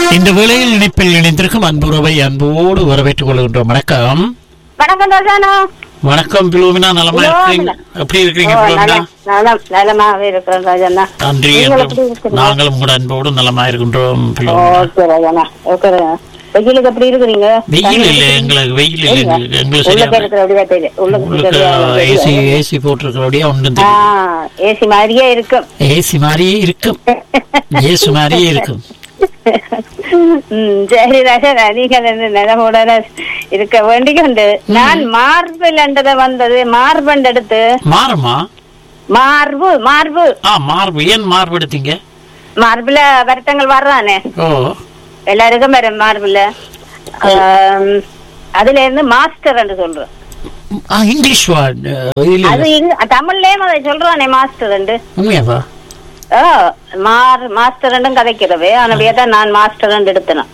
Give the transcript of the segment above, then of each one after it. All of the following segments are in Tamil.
இந்த வேளையில் இணைப்பில் இணைந்திருக்கும் அன்புறவை அன்போடு வரவேற்றுக் கொள்கின்றோம் வணக்கம் வணக்கம் ரோஜானா வணக்கம் பிலோமினா நலமா இருக்கீங்க எப்படி இருக்கிறீங்க பிலோமினா நலம் நலமாவே இருக்கிறோம் ராஜண்ணா நன்றி நீங்கள் என்றும் எப்படி இருக்கிறீங்க? நாங்களும் உங்களோட அன்போடு நலமா இருக்கின்றோம் பிலோமினா ஓகே ராஜண்ணா ஓகே வெயிலுக்கு எப்படி இருக்கிறீங்க வெயில் இல்ல எங்களுக்கு வெயில் இல்ல எங்களுக்கு எங்களுக்கு உள்ள சரியான இருக்கிற அப்படியே தெரியல உங்களுக்கு ஏசி உள்ள ஏசி போட்டிருக்கிறபடியா ஒன்றும் ஆ தெரியும் ஏசி மாதிரியே இருக்கும் ஏசி மாதிரியே இருக்கும் ஏசு மாதிரியே இருக்கும் ம், சரி ராஜா நீங்கள் இந்த நிலமுடன் இருக்க வேண்டிக்கொண்டு நான் மார்பிள் என்றதை வந்தது மார்பண்ட் எடுத்து மாறுமா மார்பு மார்பு ஆ மார்பு ஏன் மார்பு எடுத்தீங்க மார்புல வருத்தங்கள் வர்றானே ஓ எல்லாருக்கும் வரும் மார்புல ஆம், அதுல இருந்து மாஸ்டர் என்று சொல்றோம் ஆ, இங்கிலீஷ் வேர்டு இல்ல அது இல்ல இங்க- தமிழ்லயும் அதை சொல்றானே மாஸ்டர் என்று உண்மையாவா ஓ மார் மாஸ்டர் என்றும் கதைக்கிறவே ஆனவே தான் நான் மாஸ்டர் என்று எடுத்தேன்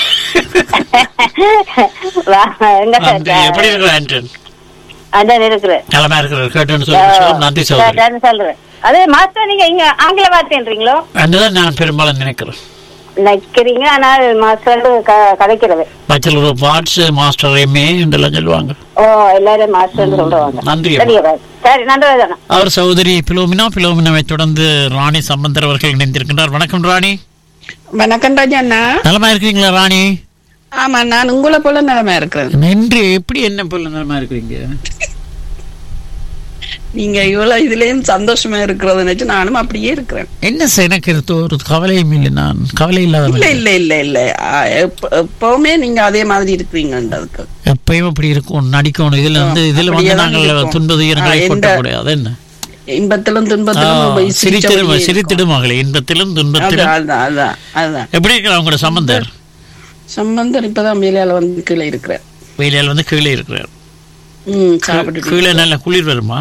எங்க நன்றி எப்படி இருக்கிற ஆண்டன் அதான் இருக்கிற நலமா இருக்கிற கேட்டுன்னு சொல்லி நன்றி சகோதரி சொல்றேன் அது மாஸ்டர் நீங்க இங்க ஆங்கில வார்த்தைன்றீங்களோ அதுதான் நான் பெரும்பாலும் நினைக்கிறேன் நிக்கிறீங்க ஆனால் மாஸ்டர் கதைக்கிறவே பச்சலூர் பார்ட்ஸ் மாஸ்டர் எம்ஏ என்றெல்லாம் சொல்லுவாங்க ஓ எல்லாரும் மாஸ்டர் சொல்றாங்க நன்றி சரி சரி நன்றி தானே அவர் சகோதரி பிலோமினா பிலோமினாவை தொடர்ந்து ராணி சம்பந்தர் அவர்கள் இணைந்திருக்கின்றார் வணக்கம் ராணி வணக்கம் ராஜண்ணா நலமா இருக்கிறீங்களா ராணி ஆமா நான் உங்களை போல நிலைமை இருக்கிறேன் நன்றி எப்படி என்ன போல நலமா இருக்கிறீங்க நீங்க இவ்வளவு இதுலயும் சந்தோஷமா இருக்கிறத நினைச்சு நானும் அப்படியே இருக்கிறேன் என்ன சார் எனக்கு இது ஒரு கவலையும் இல்லை நான் கவலை இல்ல இல்லாத இல்ல இல்ல இல்ல ஆ, எப்ப- எப்பவுமே நீங்க அதே மாதிரி இருக்கிறீங்கன்றதுக்கு எப்பயும் அப்படி இருக்கும் நடிக்கணும் இதுல வந்து இதுல வந்து அப்படியே தான் நாங்கள் இருக்கும். துன்பது இரண்டரை ஆ, எந்த- கொட்ட முடியாது என்ன இன்பத்திலும் ஆ, துன்பத்திலும் போய் சிரித்திடும் சிரிச்சபடியே இருக்கும். சிரித்திடும் மகளே இன்பத்திலும் அதான், துன்பத்திலும் அதான் அதான் அதான் எப்படி இருக்கிற உங்களோட சம்பந்தர் சம்பந்தர் இப்பதான் வேலையால வந்து கீழே இருக்கிறேன் வெயிலில் வந்து கீழே இருக்கிறார் ம் சாப்பிட்டு கீழே நல்ல குளிர் வருமா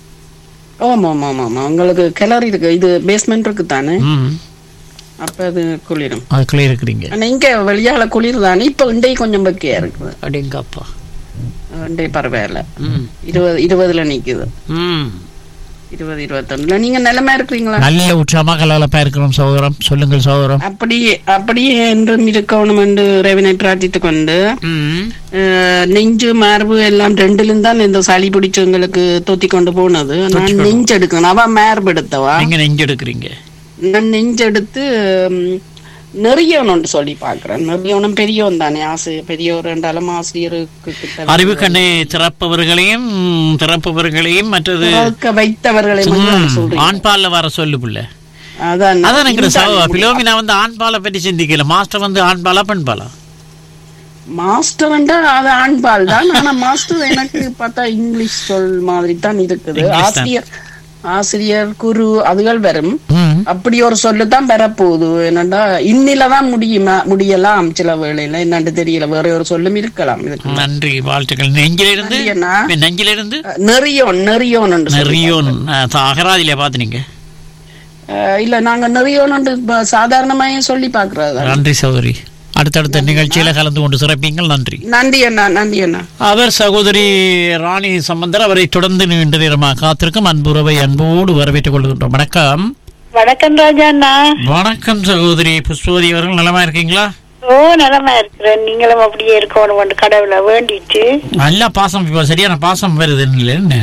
ஆமா ஆமா ஆமா ஆமா உங்களுக்கு கிளறி இருக்கு இது பேஸ்மெண்ட் இருக்கு தானே ம் அப்ப அது குளிரும் அதுக்குள்ளே இருக்கிறீங்க ஆனா இங்க வெளியால குளிர் தானே இப்ப இண்டை கொஞ்சம் பக்கியா இருக்குது அப்படிங்கப்பா இண்டை பரவாயில்ல ம் இருபது இருபதுல நிக்குது ம் இருபது இருபத்தொன்னுல நீங்க நிலைமை இருக்கிறீங்களா நல்ல உற்சாகமா கலகலப்பா இருக்கிறோம் சகோதரம் சொல்லுங்கள் சகோதரம் அப்படியே அப்படியே என்றும் இருக்கணும் என்று இறைவனை பிரார்த்தித்துக் கொண்டு ம் அஹ், நெஞ்சு மார்பு எல்லாம் ரெண்டிலும் தான் இந்த சளி பிடிச்சவங்களுக்கு தொத்தி கொண்டு போனது நான் நெஞ்சு எடுக்கணும் அவ மார்பு எடுத்தவா நீங்க நெஞ்சு எடுக்கிறீங்க நான் நெஞ்சு எடுத்து ம், நெறியவனும் சொல்லி பாக்குறேன் நெறியவனும் பெரியவன் தானே ஆசை பெரியவர் என்றாலும் ஆசிரியருக்கு கிட்ட அறிவு கண்ணை திறப்பவர்களையும் திறப்பவர்களையும் மற்றது வளர்க்க வைத்தவர்களை மட்டும் நான் சொல்றேன் ஆண் பால்ல வர சொல்லு புள்ள அதான் அதான் எங்கிற இந்த சகோ பிலோமினா வந்து ஆண் பாலை பற்றி சிந்திக்கல மாஸ்டர் வந்து ஆண் பாலா பெண் பாலா மாஸ்டர்ண்டா அது ஆண்பால் தான் ஆனா மாஸ்டர் எனக்கு பார்த்தா இங்கிலீஷ் சொல் மாதிரி தான் இருக்குது இங்கிலீஷ் தான். ஆசிரியர் ஆசிரியர் குரு அதுகள் வரும் ம் அப்படி ஒரு சொல்லு தான் பெறப்போகுது என்னண்டா இன்னில தான் முடியுமா முடியலாம் சில வேளையில என்னன்னு தெரியல வேற ஒரு சொல்லும் இருக்கலாம் இதுக்கு நன்றி வாழ்த்துக்கள் நெஞ்சிலிருந்து நன்றி அண்ணா. நெஞ்சிலிருந்து நெறியோன் நெறியோன் நிறையோன் அகராதியில பாத்துனீங்க இல்ல நாங்க நெறியோன் சாதாரணமாயே சொல்லி பாக்குறது நன்றி சகோதரி அடுத்தடுத்த நிகழ்ச்சியில கலந்து கொண்டு சிறப்பீங்கள் நன்றி நன்றி அண்ணா நன்றி அண்ணா அவர் சகோதரி ராணி சம்பந்தர் அவரை தொடர்ந்து நீண்ட நேரமாக காத்திருக்கும் அன்புறவை அன்போடு வரவேற்றுக் கொள்கின்றோம் வணக்கம் வணக்கம் ராஜாண்ணா வணக்கம் சகோதரி புஷ்பவதி அவர்கள் நலமா இருக்கீங்களா ஓ நலமா இருக்கிறேன் நீங்களும் அப்படியே இருக்கணும் கடவுளை வேண்டிட்டு நல்லா பாசம் இப்ப சரியான பாசம் வருது இல்லை என்ன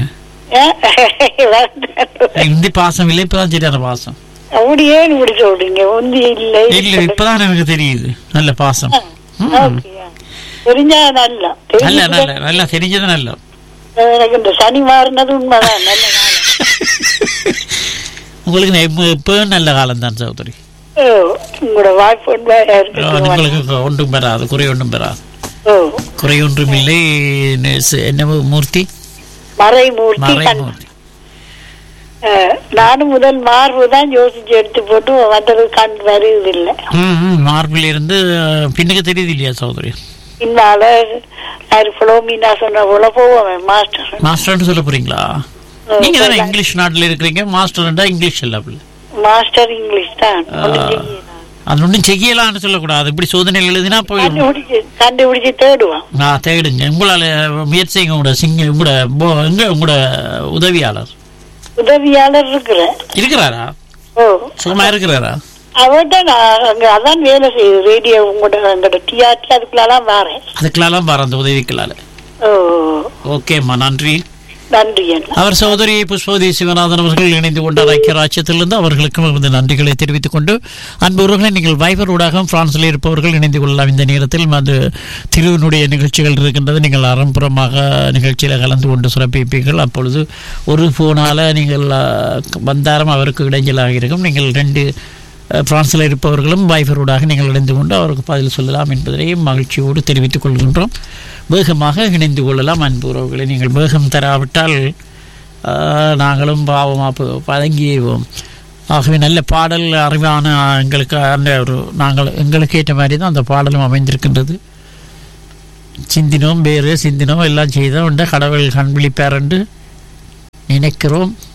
இந்த பாசம் இல்லை இப்பதான் சரியான பாசம் அப்படியே இப்படி சொல்றீங்க ஒந்தி இல்லை இல்ல இப்பதான் எனக்கு தெரியுது நல்ல பாசம் ம். ஓகேயா. தெரிஞ்சா நல்லா நல்ல நல்ல நல்லா தெரிஞ்சது நல்ல எனக்கு இந்த சனி மாறினது உண்மைதான் நல்ல காலம் உங்களுக்கு நான் இப்ப இப்ப நல்ல காலம் தான் சகோதரி ஓ உங்களோட வாய்ப்பு உண்மையா ஆ, இருக்கு உங்களுக்கு ஒன்றும் பெறாது குறை ஒன்றும் பெறாது ஓ குறை ஒன்றும் இல்லை நெ- என்ன மூர்த்தி மறைமூர்த்தி கண் மறைமூர்த்தி அஹ், நானும் முதல் மார்பு தான் யோசிச்சு எடுத்து போட்டு வந்தது கண் வருவதில்லை ம், ம், மார்பில் இருந்து அஹ், பின்னுக்கு தெரியுது இல்லையா சகோதரி பின்னால யாரு புலோமினா சொன்ன போல போவேன் மாஸ்டர் மாஸ்டர்னு சொல்ல போறீங்களா நீங்க தானே இங்கிலீஷ் நாட்டுல இருக்கிறீங்க மாஸ்டர்ன்றா இங்கிலீஷ் இல்ல அப்படி மாஸ்டர் இங்கிலீஷ் தான் ஒண்ணும் செய்யல. அது ஒன்றும் செய்யலாம்னு சொல்லக்கூடாது இப்படி சோதனையில் எழுதினா போய் கண்டுபிடிச்சு கண்டுபிடிச்சு தேடுவான் நான் தேடுங்க உங்களால முயற்சி செய்யுங்க உங்களோட சிங்க உங்களோட போ- எங்க உங்களோட உதவியாளர் உதவியாளர் இருக்கிற இருக்கிறாரா ஓ சுகமா இருக்கிறாரா அவர்கிட்ட நான் அங்க அதான் வேலை செய்யுது ரேடியோ உங்களோட எங்களோட டிஆர்டி அதுக்குள்ளலாம் வரேன் அதுக்கெல்லாம் வர அந்த உதவிக்களால் ஓ ஓகேம்மா நன்றி நன்றி அண்ணா அவர் சகோதரி புஷ்பவதி சிவநாதன் அவர்கள் இணைந்து கொண்டார் ஐக்கிய ராஜ்யத்திலிருந்து அவர்களுக்கும் இந்த நன்றிகளை தெரிவித்துக் கொண்டு அன்புறவர்களை நீங்கள் வைபர் ஊடாக பிரான்சில் இருப்பவர்கள் இணைந்து கொள்ளலாம் இந்த நேரத்தில் அது திருவினுடைய நிகழ்ச்சிகள் இருக்கின்றது நீங்கள் அறம்புறமாக நிகழ்ச்சியில் கலந்து கொண்டு சிறப்பிப்பீர்கள் அப்பொழுது ஒரு ஃபோனால் நீங்கள் அஹ், வந்தாரம் அவருக்கு இடைஞ்சலாக இருக்கும் நீங்கள் ரெண்டு அஹ், பிரான்சில் இருப்பவர்களும் வைபரோடாக நீங்கள் இணைந்து கொண்டு அவருக்கு பதில் சொல்லலாம் என்பதையும் மகிழ்ச்சியோடு தெரிவித்துக் கொள்கின்றோம் வேகமாக இணைந்து கொள்ளலாம் அன்பு உறவுகளை நீங்கள் வேகம் தராவிட்டால் ஆஹ், நாங்களும் பாவமாக பதங்கிடுவோம் ஆகவே நல்ல பாடல் அறிவான எங்களுக்கு அந்த ஒரு நாங்கள் எங்களுக்கு ஏற்ற மாதிரி தான் அந்த பாடலும் அமைந்திருக்கின்றது சிந்தினோம் வேறு சிந்தினோம் எல்லாம் செய்தோம் என்ற கடவுள் கண் விழிப்பார் என்று நினைக்கிறோம்